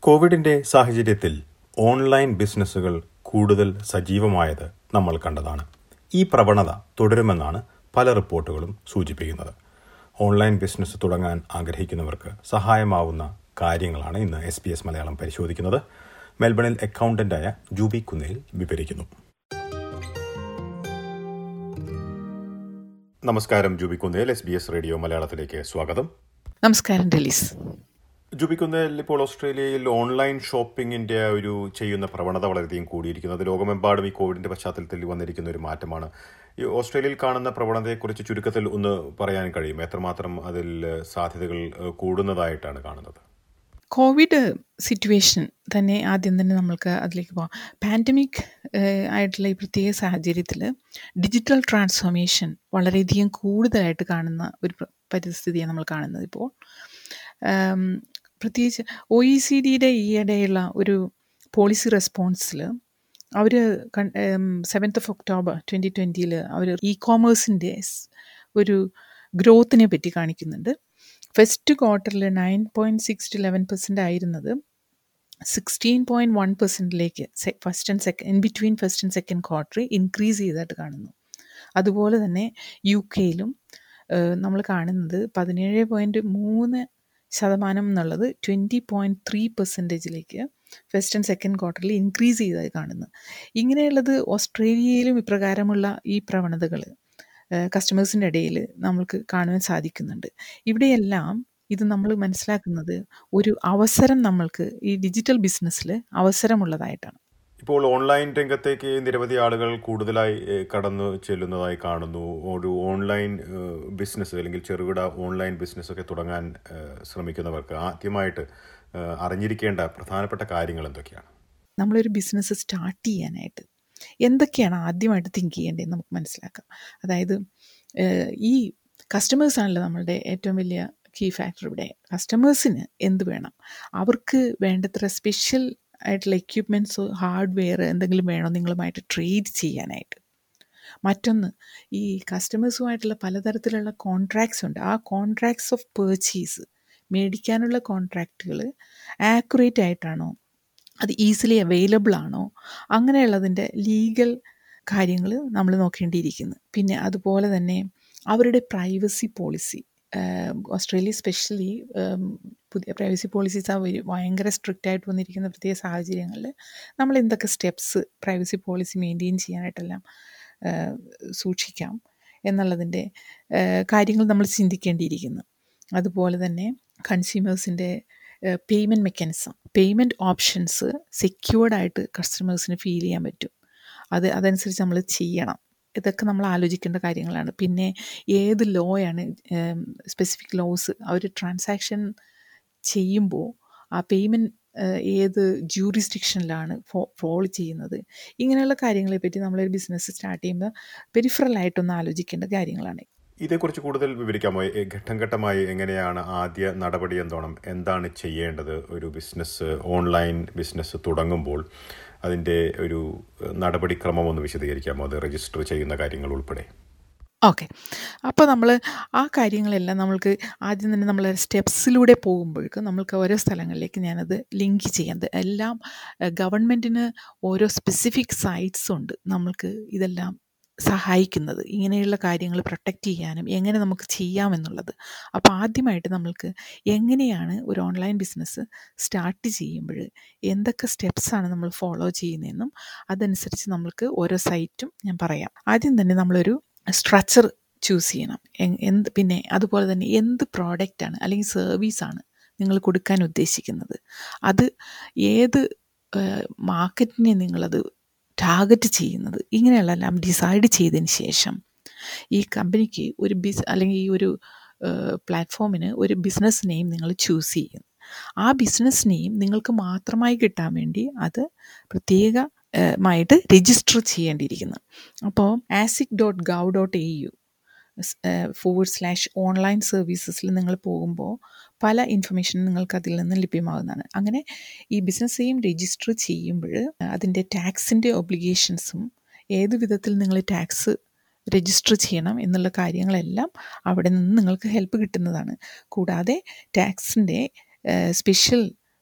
കോവിഡിന്റെ സാഹചര്യത്തിൽ ഓൺലൈൻ ബിസിനസ്സുകൾ കൂടുതൽ സജീവമായത് നമ്മൾ കണ്ടതാണ് ഈ പ്രവണത തുടരുമെന്നാണ് പല റിപ്പോർട്ടുകളും സൂചിപ്പിക്കുന്നത് ഓൺലൈൻ ബിസിനസ് തുടങ്ങാൻ ആഗ്രഹിക്കുന്നവർക്ക് സഹായമാവുന്ന കാര്യങ്ങളാണ് ഇന്ന് എസ് പി എസ് മലയാളം പരിശോധിക്കുന്നത് മെൽബണിൽ അക്കൗണ്ടന്റായ ജൂബി കുന്നേൽ വിവരിക്കുന്നു നമസ്കാരം Jubi Kunnel S B S radio മലയാളത്തിലേക്ക് സ്വാഗതം നമസ്കാരം ഡെലീസ് ജുബിക്കുന്നേൽ ഇപ്പോൾ ഓസ്ട്രേലിയയിൽ ഓൺലൈൻ ഷോപ്പിംഗിന്റെ ഒരു ചെയ്യുന്ന പ്രവണത വളരെയധികം കൂടിയിരിക്കുന്നത് ലോകമെമ്പാടും ഈ കോവിഡിന്റെ പശ്ചാത്തലത്തിൽ വന്നിരിക്കുന്ന ഒരു മാറ്റമാണ് ഈ ഓസ്ട്രേലിയയിൽ കാണുന്ന പ്രവണതയെക്കുറിച്ച് ചുരുക്കത്തിൽ ഒന്ന് പറയാൻ കഴിയും എത്രമാത്രം അതിൽ സാധ്യതകൾ ഏഹ്, കൂടുന്നതായിട്ടാണ് കാണുന്നത് കോവിഡ് സിറ്റുവേഷൻ തന്നെ ആദ്യം തന്നെ നമ്മൾക്ക് അതിലേക്ക് പോകാം പാൻഡമിക് ആയിട്ടുള്ള ഈ പ്രത്യേക സാഹചര്യത്തിൽ ഡിജിറ്റൽ ട്രാൻസ്ഫോർമേഷൻ വളരെയധികം കൂടുതലായിട്ട് കാണുന്ന ഒരു പ്ര- പരിസ്ഥിതിയാണ് നമ്മൾ കാണുന്നത് ഇപ്പോൾ ആം, പ്രത്യേകിച്ച് ഒ ഇ സി ഡിയുടെ ഈയിടെയുള്ള ഒരു പോളിസി റെസ്പോൺസിൽ അവർ സെവൻത്ത് ഓഫ് ഒക്ടോബർ ട്വൻറ്റി ട്വൻറ്റിയിൽ അവർ ഇ കോമേഴ്സിൻ്റെ ഒരു ഗ്രോത്തിനെ പറ്റി കാണിക്കുന്നുണ്ട് ഫസ്റ്റ് ക്വാർട്ടറിൽ nine point six to eleven percent ആയിരുന്നത് സിക്സ്റ്റീൻ പോയിൻറ്റ് വൺ പെർസെൻറ്റിലേക്ക് first and second in between first and second quarter increase ചെയ്തതായിട്ട് കാണുന്നു അതുപോലെ തന്നെ യു കെയിലും നമ്മൾ കാണുന്നത് പതിനേഴ് പോയിൻറ്റ് മൂന്ന് ശതമാനം എന്നുള്ളത് ട്വൻറ്റി പോയിൻറ്റ് ത്രീ പെർസെൻറ്റേജിലേക്ക് ഫസ്റ്റ് ആൻഡ് സെക്കൻഡ് ക്വാർട്ടറിൽ ഇൻക്രീസ് ചെയ്തതായി കാണുന്നു ഇങ്ങനെയുള്ളത് ഓസ്ട്രേലിയയിലും ഇപ്രകാരമുള്ള ഈ പ്രവണതകൾ കസ്റ്റമേഴ്സിൻ്റെ ഇടയിൽ നമുക്ക് കാണുവാൻ സാധിക്കുന്നുണ്ട് ഇവിടെയെല്ലാം ഇത് നമ്മൾ മനസ്സിലാക്കുന്നത് ഒരു അവസരം നമ്മൾക്ക് ഈ ഡിജിറ്റൽ ബിസിനസ്സിൽ അവസരമുള്ളതായിട്ടാണ് ഇപ്പോൾ ഓൺലൈൻ രംഗത്തേക്ക് നിരവധി ആളുകൾ കൂടുതലായി ഏഹ്, കടന്നു ചെല്ലുന്നതായി കാണുന്നു ഒരു ഓൺലൈൻ ഏഹ്, ബിസിനസ് അല്ലെങ്കിൽ ചെറുകിട ഓൺലൈൻ ബിസിനസ് ഒക്കെ തുടങ്ങാൻ ഏഹ്, ശ്രമിക്കുന്നവർക്ക് ആദ്യമായിട്ട് ഏഹ്, അറിഞ്ഞിരിക്കേണ്ട പ്രധാനപ്പെട്ട കാര്യങ്ങൾ എന്തൊക്കെയാണ് നമ്മളൊരു ബിസിനസ് സ്റ്റാർട്ട് ചെയ്യാനായിട്ട് എന്തൊക്കെയാണ് ആദ്യമായിട്ട് തിങ്ക് ചെയ്യേണ്ടതെന്ന് നമുക്ക് മനസ്സിലാക്കാം അതായത് ഏഹ്, ഈ കസ്റ്റമേഴ്സ് ആണല്ലോ നമ്മളുടെ ഏറ്റവും വലിയ കീ ഫാക്ടർ ഇവിടെ കസ്റ്റമേഴ്സിന് എന്ത് വേണം അവർക്ക് വേണ്ടത്ര സ്പെഷ്യൽ ആയിട്ടുള്ള എക്യുപ്മെൻറ്റ്സ് ഹാർഡ്വെയർ എന്തെങ്കിലും വേണോ നിങ്ങളുമായിട്ട് ട്രേഡ് ചെയ്യാനായിട്ട് മറ്റൊന്ന് ഈ കസ്റ്റമേഴ്സുമായിട്ടുള്ള പലതരത്തിലുള്ള കോൺട്രാക്ട്സ് ഉണ്ട് ആ കോൺട്രാക്ട്സ് ഓഫ് പേർച്ചേസ് മേടിക്കാനുള്ള കോൺട്രാക്റ്റുകൾ ആക്യുറേറ്റ് ആയിട്ടാണോ അത് ഈസിലി അവൈലബിൾ ആണോ അങ്ങനെയുള്ളതിൻ്റെ ലീഗൽ കാര്യങ്ങൾ നമ്മൾ നോക്കേണ്ടിയിരിക്കുന്നു പിന്നെ അതുപോലെ തന്നെ അവരുടെ പ്രൈവസി പോളിസി ഓസ്ട്രേലിയ സ്പെഷ്യലി പുതിയ പ്രൈവസി പോളിസീസ് ആ ഒരു ഭയങ്കര സ്ട്രിക്റ്റ് ആയിട്ട് വന്നിരിക്കുന്ന പ്രത്യേക സാഹചര്യങ്ങളിൽ നമ്മൾ എന്തൊക്കെ സ്റ്റെപ്സ് പ്രൈവസി പോളിസി മെയിൻറ്റെയിൻ ചെയ്യാനായിട്ടെല്ലാം ആ, സൂക്ഷിക്കാം എന്നുള്ളതിൻ്റെ ആ, കാര്യങ്ങൾ നമ്മൾ ചിന്തിക്കേണ്ടിയിരിക്കുന്നു അതുപോലെ തന്നെ കൺസ്യൂമേഴ്സിൻ്റെ payment mechanism payment options secured ആയിട്ട് കസ്റ്റമേഴ്സിന് ഫീൽ ചെയ്യാൻ പറ്റും അത് അതനുസരിച്ച് നമ്മൾ ചെയ്യണം ഇതൊക്കെ നമ്മൾ ആലോചിക്കേണ്ട കാര്യങ്ങളാണ് പിന്നെ ഏത് ലോയാണ് സ്പെസിഫിക് ലോസ് അവർ ട്രാൻസാക്ഷൻ ചെയ്യുമ്പോൾ ആ പേയ്മെൻറ്റ് ഏത് ജൂറിസ്ഡിക്ഷനിലാണ് ഫോ ഫോളോ ചെയ്യുന്നത് ഇങ്ങനെയുള്ള കാര്യങ്ങളെ പറ്റി നമ്മളൊരു ബിസിനസ് സ്റ്റാർട്ട് ചെയ്യുമ്പോൾ പെരിഫറലായിട്ടൊന്ന് ആലോചിക്കേണ്ട കാര്യങ്ങളാണ് ഇതേക്കുറിച്ച് കൂടുതൽ വിവരിക്കാമോ എ- ഘട്ടം ഘട്ടമായി എങ്ങനെയാണ് ആദ്യ നടപടി എന്തോണം എന്താണ് ചെയ്യേണ്ടത് ഒരു ബിസിനസ് ഓൺലൈൻ ബിസിനസ് തുടങ്ങുമ്പോൾ അതിൻ്റെ ഒരു ഏഹ്, നടപടിക്രമം ഒന്ന് വിശദീകരിക്കാമോ അത് രജിസ്റ്റർ ചെയ്യുന്ന കാര്യങ്ങൾ ഉൾപ്പെടെ ഓക്കെ അപ്പോൾ നമ്മൾ ആ കാര്യങ്ങളെല്ലാം നമ്മൾക്ക് ആദ്യം തന്നെ നമ്മൾ സ്റ്റെപ്സിലൂടെ പോകുമ്പോഴേക്ക് നമ്മൾക്ക് ഓരോ സ്ഥലങ്ങളിലേക്ക് ഞാനത് ലിങ്ക് ചെയ്യാം ഇത് എല്ലാം ഗവൺമെൻറ്റിന് ഓരോ സ്പെസിഫിക് സൈറ്റ്സ് ഉണ്ട് നമ്മൾക്ക് ഇതെല്ലാം സഹായിക്കുന്നത് ഇങ്ങനെയുള്ള കാര്യങ്ങൾ പ്രൊട്ടക്റ്റ് ചെയ്യാനും എങ്ങനെ നമുക്ക് ചെയ്യാമെന്നുള്ളത് അപ്പോൾ ആദ്യമായിട്ട് നമ്മൾക്ക് എങ്ങനെയാണ് ഒരു ഓൺലൈൻ ബിസിനസ് സ്റ്റാർട്ട് ചെയ്യുമ്പോൾ എന്തൊക്കെ സ്റ്റെപ്സാണ് നമ്മൾ ഫോളോ ചെയ്യുന്നതെന്നും അതനുസരിച്ച് നമ്മൾക്ക് ഓരോ സൈറ്റും ഞാൻ പറയാം ആദ്യം തന്നെ നമ്മളൊരു സ്ട്രക്ചർ ചൂസ് ചെയ്യണം എ- എന്ത് പിന്നെ അതുപോലെ തന്നെ എന്ത് പ്രോഡക്റ്റാണ് അല്ലെങ്കിൽ സർവീസാണ് നിങ്ങൾ കൊടുക്കാൻ ഉദ്ദേശിക്കുന്നത് അത് ഏത് മാർക്കറ്റിനെ നിങ്ങളത് ടാർഗറ്റ് ചെയ്യുന്നത് ഇങ്ങനെയുള്ളതെല്ലാം ഡിസൈഡ് ചെയ്തതിന് ശേഷം ഈ കമ്പനിക്ക് ഒരു ബിസ് അല്ലെങ്കിൽ ഈ ഒരു പ്ലാറ്റ്ഫോമിന് ഒരു ബിസിനസ് നെയിം നിങ്ങൾ ചൂസ് ചെയ്യും ആ ബിസിനസ് നെയിം നിങ്ങൾക്ക് മാത്രമായി കിട്ടാൻ വേണ്ടി അത് പ്രത്യേക ഏഹ്, മായിട്ട് രജിസ്റ്റർ ചെയ്യേണ്ടിയിരിക്കുന്നു അപ്പോൾ ASIC dot gov dot A U forward slash online സർവീസസിൽ നിങ്ങൾ പോകുമ്പോൾ പല ഇൻഫർമേഷനും നിങ്ങൾക്ക് അതിൽ നിന്ന് ലഭ്യമാകുന്നതാണ് അങ്ങനെ ഈ ബിസിനസ് നെയിം രജിസ്റ്റർ ചെയ്യുമ്പോൾ അതിൻ്റെ ടാക്സിൻ്റെ ഒബ്ലിഗേഷൻസും ഏത് വിധത്തിൽ നിങ്ങൾ ടാക്സ് രജിസ്റ്റർ ചെയ്യണം എന്നുള്ള കാര്യങ്ങളെല്ലാം അവിടെ നിന്ന് നിങ്ങൾക്ക് ഹെൽപ്പ് കിട്ടുന്നതാണ് കൂടാതെ ടാക്സിൻ്റെ special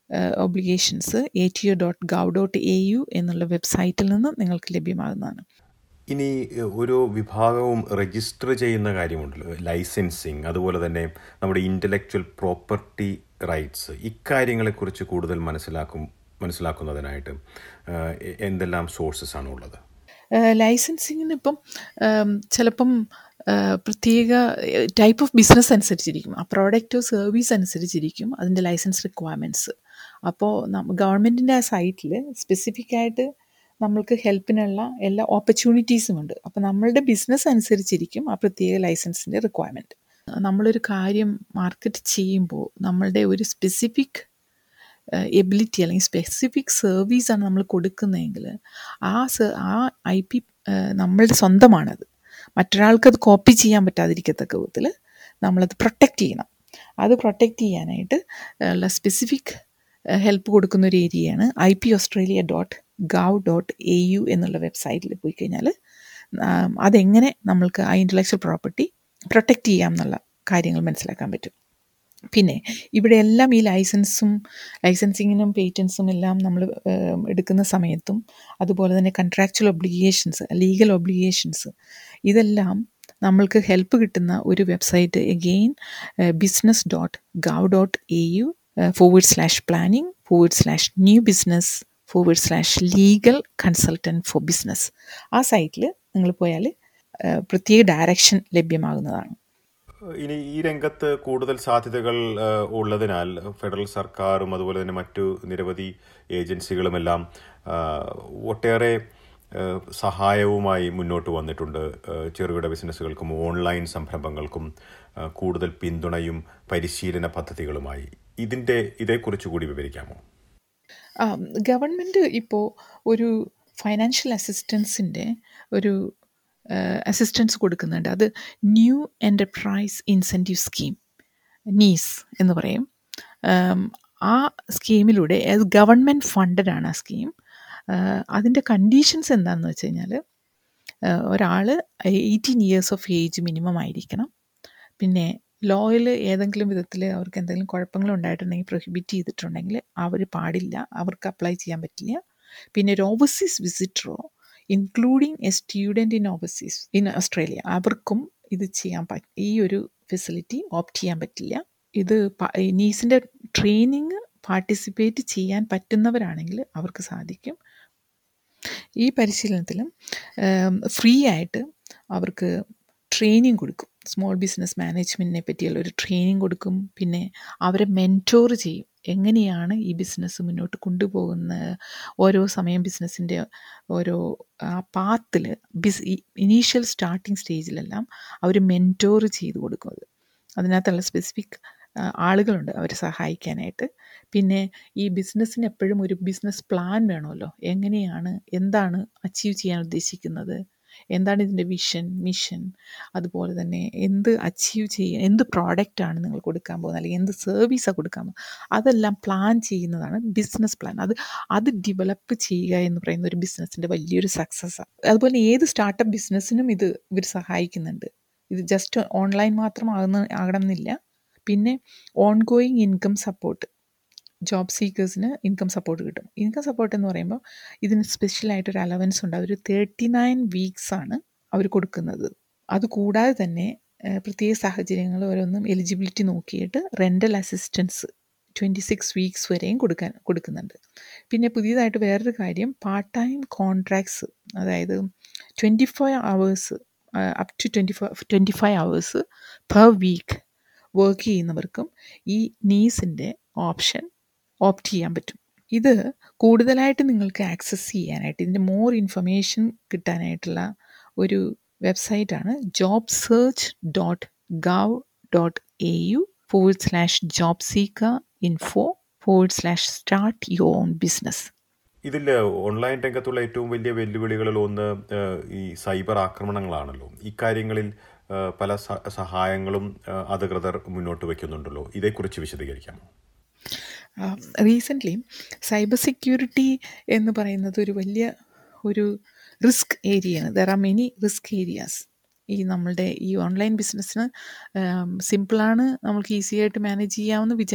obligations A T O dot gov dot A U എന്നുള്ള വെബ്സൈറ്റിൽ നിന്ന് നിങ്ങൾക്ക് ലഭ്യമാകുന്നതാണ് ഇനി ഒരു വിഭാഗവും രജിസ്റ്റർ ചെയ്യുന്ന കാര്യമുണ്ടല്ലോ ലൈസൻസിങ് അതുപോലെ തന്നെ നമ്മുടെ ഇൻ്റലക്ച്വൽ പ്രോപ്പർട്ടി റൈറ്റ്സ് ഇക്കാര്യങ്ങളെക്കുറിച്ച് കൂടുതൽ മനസ്സിലാക്കും മനസ്സിലാക്കുന്നതിനായിട്ട് എന്തെല്ലാം സോഴ്സസ് ആണ് ഉള്ളത് ലൈസൻസിങ്ങിന് ഇപ്പം ചിലപ്പം പ്രത്യേക ടൈപ്പ് ഓഫ് ബിസിനസ് അനുസരിച്ചിരിക്കും ആ പ്രോഡക്റ്റോ സർവീസ് അനുസരിച്ചിരിക്കും അതിൻ്റെ ലൈസൻസ് റിക്വയർമെൻറ്റ്സ് അപ്പോൾ ഗവൺമെൻറ്റിൻ്റെ ആ സൈറ്റിൽ സ്പെസിഫിക് ആയിട്ട് നമ്മൾക്ക് ഹെൽപ്പിനുള്ള എല്ലാ ഓപ്പർച്യൂണിറ്റീസും ഉണ്ട് അപ്പോൾ നമ്മളുടെ ബിസിനസ് അനുസരിച്ചിരിക്കും ആ പ്രത്യേക ലൈസൻസിൻ്റെ റിക്വയർമെൻറ്റ് നമ്മളൊരു കാര്യം മാർക്കറ്റ് ചെയ്യുമ്പോൾ നമ്മളുടെ ഒരു സ്പെസിഫിക് എബിലിറ്റി അല്ലെങ്കിൽ സ്പെസിഫിക് സർവീസാണ് നമ്മൾ കൊടുക്കുന്നതെങ്കിൽ ആ ആ ഐ പി നമ്മളുടെ സ്വന്തമാണത് മറ്റൊരാൾക്ക് അത് കോപ്പി ചെയ്യാൻ പറ്റാതിരിക്കത്തക്ക വിധത്തിൽ നമ്മളത് പ്രൊട്ടക്റ്റ് ചെയ്യണം അത് പ്രൊട്ടക്റ്റ് ചെയ്യാനായിട്ട് ഉള്ള സ്പെസിഫിക് ഹെൽപ്പ് കൊടുക്കുന്ന ഒരു ഏരിയയാണ് I P Australia dot gov dot A U എന്നുള്ള വെബ്സൈറ്റിൽ പോയി കഴിഞ്ഞാൽ അതെങ്ങനെ നമ്മൾക്ക് ആ ഇൻ്റലക്ച്വൽ പ്രോപ്പർട്ടി പ്രൊട്ടക്റ്റ് ചെയ്യാം എന്നുള്ള കാര്യങ്ങൾ മനസ്സിലാക്കാൻ പറ്റും പിന്നെ ഇവിടെ എല്ലാം ഈ ലൈസൻസും ലൈസൻസിങ്ങിനും പേറ്റൻസും എല്ലാം നമ്മൾ എടുക്കുന്ന സമയത്തും അതുപോലെ തന്നെ കൺട്രാക്ച്വൽ ഒബ്ലിഗേഷൻസ് ലീഗൽ ഒബ്ലിഗേഷൻസ് ഇതെല്ലാം നമ്മൾക്ക് ഹെൽപ്പ് കിട്ടുന്ന ഒരു website again business dot gov dot A U forward slash planning forward slash new business forward slash legal consultant for business ആ സൈറ്റിൽ നിങ്ങൾ പോയാൽ പ്രത്യേക ഡയറക്ഷൻ ലഭ്യമാകുന്നതാണ് ഇനി ഈ രംഗത്ത് കൂടുതൽ സാധ്യതകൾ ഉള്ളതിനാൽ ഫെഡറൽ സർക്കാരും അതുപോലെ തന്നെ മറ്റു നിരവധി ഏജൻസികളുമെല്ലാം ഒട്ടേറെ സഹായവുമായി മുന്നോട്ട് വന്നിട്ടുണ്ട് ചെറുകിട ബിസിനസ്സുകൾക്കും ഓൺലൈൻ സംരംഭങ്ങൾക്കും കൂടുതൽ പിന്തുണയും പരിശീലന പദ്ധതികളുമായി ഇതിൻ്റെ ഇതേക്കുറിച്ച് കൂടി വിവരിക്കാമോ ഗവൺമെൻറ് ഇപ്പോൾ ഒരു ഫൈനാൻഷ്യൽ അസിസ്റ്റൻസിൻ്റെ ഒരു അസിസ്റ്റൻസ് കൊടുക്കുന്നുണ്ട് അത് new enterprise incentive scheme NEIS എന്ന് പറയും ആ സ്കീമിലൂടെ അത് ഗവൺമെൻറ് ഫണ്ടഡ് ആണ് ആ സ്കീം അതിൻ്റെ കണ്ടീഷൻസ് എന്താണെന്ന് വെച്ച് കഴിഞ്ഞാൽ ഒരാൾ eighteen years of age minimum ആയിരിക്കണം പിന്നെ ലോയിൽ ഏതെങ്കിലും വിധത്തിൽ അവർക്ക് എന്തെങ്കിലും കുഴപ്പങ്ങൾ ഉണ്ടായിട്ടുണ്ടെങ്കിൽ പ്രൊഹിബിറ്റ് ചെയ്തിട്ടുണ്ടെങ്കിൽ അവർ പാടില്ല അവർക്ക് അപ്ലൈ ചെയ്യാൻ പറ്റില്ല പിന്നെ ഒരു ഓവർസീസ് വിസിറ്ററോ including a student in overseas in Australia അവർക്കും ഇത് ചെയ്യാൻ പറ്റ ഈ ഒരു ഫെസിലിറ്റി ഓപ്റ്റ് ചെയ്യാൻ പറ്റില്ല ഇത് നീസിൻ്റെ ട്രെയിനിങ് പാർട്ടിസിപ്പേറ്റ് ചെയ്യാൻ പറ്റുന്നവരാണെങ്കിൽ അവർക്ക് സാധിക്കും ഈ പരിശീലനത്തിലും ഫ്രീ ആയിട്ട് അവർക്ക് ട്രെയിനിങ് കൊടുക്കും സ്മോൾ ബിസിനസ് മാനേജ്മെൻറ്റിനെ പറ്റിയുള്ള ഒരു ട്രെയിനിങ് കൊടുക്കും പിന്നെ അവരെ മെൻറ്റോർ ചെയ്യും എങ്ങനെയാണ് ഈ ബിസിനസ് മുന്നോട്ട് കൊണ്ടുപോകുന്നത് ഓരോ സമയം ബിസിനസ്സിൻ്റെ ഓരോ ആ പാത്തിൽ ബിസ് ഇനീഷ്യൽ സ്റ്റാർട്ടിങ് സ്റ്റേജിലെല്ലാം അവർ മെൻറ്റോർ ചെയ്ത് കൊടുക്കും അത് അതിനകത്തുള്ള സ്പെസിഫിക് ആളുകളുണ്ട് അവരെ സഹായിക്കാനായിട്ട് പിന്നെ ഈ ബിസിനസ്സിന് എപ്പോഴും ഒരു ബിസിനസ് പ്ലാൻ വേണമല്ലോ എങ്ങനെയാണ് എന്താണ് അച്ചീവ് ചെയ്യാൻ ഉദ്ദേശിക്കുന്നത് എന്താണ് ഇതിൻ്റെ വിഷൻ മിഷൻ അതുപോലെ തന്നെ എന്ത് അച്ചീവ് ചെയ്യുക എന്ത് പ്രോഡക്റ്റാണ് നിങ്ങൾ കൊടുക്കാൻ പോകുന്നത് അല്ലെങ്കിൽ എന്ത് സർവീസാണ് കൊടുക്കാൻ പോകുന്നത് അതെല്ലാം പ്ലാൻ ചെയ്യുന്നതാണ് ബിസിനസ് പ്ലാൻ അത് അത് ഡെവലപ്പ് ചെയ്യുക എന്ന് പറയുന്ന ഒരു ബിസിനസ്സിൻ്റെ വലിയൊരു സക്സസ്സാണ് അതുപോലെ ഏത് സ്റ്റാർട്ടപ്പ് ബിസിനസ്സിനും ഇത് ഇവർ സഹായിക്കുന്നുണ്ട് ഇത് ജസ്റ്റ് ഓൺലൈൻ മാത്രം ആകുന്ന ആകണമെന്നില്ല പിന്നെ ongoing income support job സീക്കേഴ്സിന് ഇൻകം സപ്പോർട്ട് കിട്ടും ഇൻകം സപ്പോർട്ട് എന്ന് പറയുമ്പോൾ ഇതിന് സ്പെഷ്യലായിട്ടൊരു അലവൻസ് ഉണ്ട് അതൊരു തേർട്ടി നയൻ വീക്സാണ് അവർ കൊടുക്കുന്നത് അതുകൂടാതെ തന്നെ പ്രത്യേക സാഹചര്യങ്ങൾ ഓരോന്നും എലിജിബിലിറ്റി നോക്കിയിട്ട് rental assistance twenty six weeks വരെയും കൊടുക്കാൻ കൊടുക്കുന്നുണ്ട് പിന്നെ പുതിയതായിട്ട് വേറൊരു കാര്യം പാർട്ട് ടൈം കോൺട്രാക്ട്സ് അതായത് twenty five hours up to twenty five twenty five hours per week work ചെയ്യുന്നവർക്കും ഈ നീസിൻ്റെ ഓപ്ഷൻ ഓപ്റ്റ് ചെയ്യാൻ പറ്റും ഇത് കൂടുതലായിട്ട് നിങ്ങൾക്ക് ആക്സസ് ചെയ്യാനായിട്ട് ഇതിൻ്റെ മോർ ഇൻഫർമേഷൻ കിട്ടാനായിട്ടുള്ള ഒരു വെബ്സൈറ്റാണ് job search dot gov dot A U forward slash job seeker info forward slash start your own business ഇതിൽ ഓൺലൈൻ രംഗത്തുള്ള ഏറ്റവും വലിയ വെല്ലുവിളികളിൽ ഒന്ന് ഈ സൈബർ ആക്രമണങ്ങളാണല്ലോ ഇക്കാര്യങ്ങളിൽ പല സഹായങ്ങളും അധികൃതർ മുന്നോട്ട് വയ്ക്കുന്നുണ്ടല്ലോ ഇതേക്കുറിച്ച് വിശദീകരിക്കാമോ റീസെൻ്റ്ലി സൈബർ സെക്യൂരിറ്റി എന്ന് പറയുന്നത് ഒരു വലിയ ഒരു റിസ്ക് ഏരിയയാണ് there are many risk areas ഈ നമ്മളുടെ ഈ ഓൺലൈൻ ബിസിനസ്സിന് സിമ്പിളാണ് നമുക്ക് ഈസി ആയിട്ട് മാനേജ് ചെയ്യാമെന്ന് വിചാരിച്ച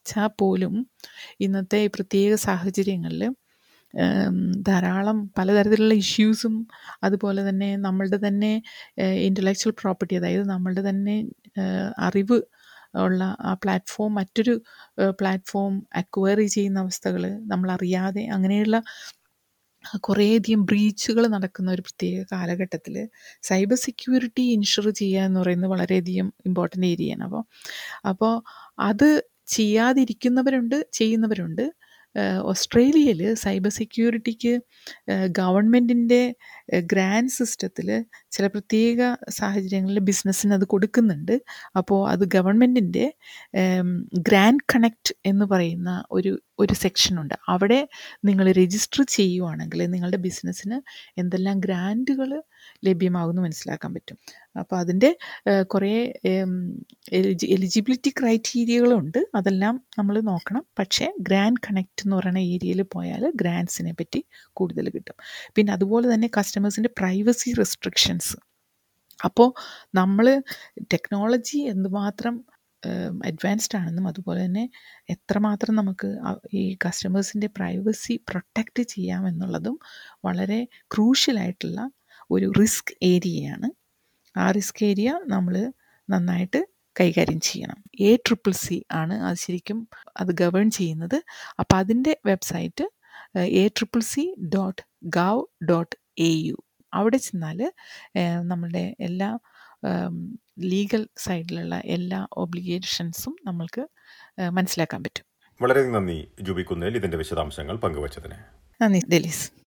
വെച്ചാൽ പോലും ഇന്നത്തെ ഈ പ്രത്യേക സാഹചര്യങ്ങളിൽ ധാരാളം പലതരത്തിലുള്ള ഇഷ്യൂസും അതുപോലെ തന്നെ നമ്മളുടെ തന്നെ ഇൻ്റലക്ച്വൽ പ്രോപ്പർട്ടി അതായത് നമ്മളുടെ തന്നെ ഏഹ്, അറിവ് ഉള്ള ആ പ്ലാറ്റ്ഫോം മറ്റൊരു പ്ലാറ്റ്ഫോം അക്വയറി ചെയ്യുന്ന അവസ്ഥകൾ നമ്മളറിയാതെ അങ്ങനെയുള്ള കുറേയധികം ബ്രീച്ചുകൾ നടക്കുന്ന ഒരു പ്രത്യേക കാലഘട്ടത്തിൽ സൈബർ സെക്യൂരിറ്റി ഇൻഷുർ ചെയ്യുക എന്ന് പറയുന്നത് വളരെയധികം ഇമ്പോർട്ടൻ്റ് ഏരിയയാണ് അപ്പോൾ അപ്പോൾ അത് ചെയ്യാതിരിക്കുന്നവരുണ്ട് ചെയ്യുന്നവരുണ്ട് ഏഹ് ഓസ്ട്രേലിയയിൽ സൈബർ സെക്യൂരിറ്റിക്ക് ഗവൺമെൻറ്റിൻ്റെ ഗ്രാൻഡ് സിസ്റ്റത്തിൽ ചില പ്രത്യേക സാഹചര്യങ്ങളിൽ ബിസിനസ്സിന് അത് കൊടുക്കുന്നുണ്ട് അപ്പോൾ അത് ഗവൺമെൻറ്റിൻ്റെ ഗ്രാൻഡ് കണക്റ്റ് എന്ന് പറയുന്ന ഒരു ഒരു സെക്ഷനുണ്ട് അവിടെ നിങ്ങൾ രജിസ്റ്റർ ചെയ്യുവാണെങ്കിൽ നിങ്ങളുടെ ബിസിനസ്സിന് എന്തെല്ലാം ഗ്രാൻറ്റുകൾ ലഭ്യമാകുമെന്ന് മനസ്സിലാക്കാൻ പറ്റും അപ്പോൾ അതിൻ്റെ ഏഹ്, കുറേ എലിജി എലിജിബിലിറ്റി ക്രൈറ്റീരിയകളുണ്ട് അതെല്ലാം നമ്മൾ നോക്കണം പക്ഷേ ഗ്രാൻഡ് കണക്റ്റ് എന്ന് പറയുന്ന ഏരിയയിൽ പോയാൽ ഗ്രാൻഡ്സിനെ പറ്റി കൂടുതൽ കിട്ടും പിന്നെ അതുപോലെ തന്നെ കസ്റ്റമേഴ്സിൻ്റെ പ്രൈവസി റെസ്ട്രിക്ഷൻസ് അപ്പോൾ നമ്മൾ ടെക്നോളജി എന്തുമാത്രം അഡ്വാൻസ്ഡ് ആണെന്നും അതുപോലെ തന്നെ എത്രമാത്രം നമുക്ക് അ- ഈ കസ്റ്റമേഴ്സിൻ്റെ പ്രൈവസി പ്രൊട്ടക്റ്റ് ചെയ്യാമെന്നുള്ളതും വളരെ ക്രൂഷ്യലായിട്ടുള്ള ഒരു റിസ്ക് ഏരിയയാണ് ആ റിസ്ക് ഏരിയ നമ്മൾ നന്നായിട്ട് കൈകാര്യം ചെയ്യണം എ ട്രിപ്പിൾ സി ആണ് അത് ശരിക്കും അത് ഗവേൺ ചെയ്യുന്നത് അപ്പോൾ അതിൻ്റെ website A triple C dot gov dot A U അവിടെ ചെന്നാൽ നമ്മളുടെ എല്ലാ ലീഗൽ സൈഡിലുള്ള എല്ലാ ഒബ്ലിഗേഷൻസും നമ്മൾക്ക് ഏഹ്, മനസ്സിലാക്കാൻ പറ്റും വളരെയധികം നന്ദി ജൂബി കുന്നേൽ ഇതിന്റെ വിശദാംശങ്ങൾ പങ്കുവച്ചതിന് നന്ദി ഡെലീസ്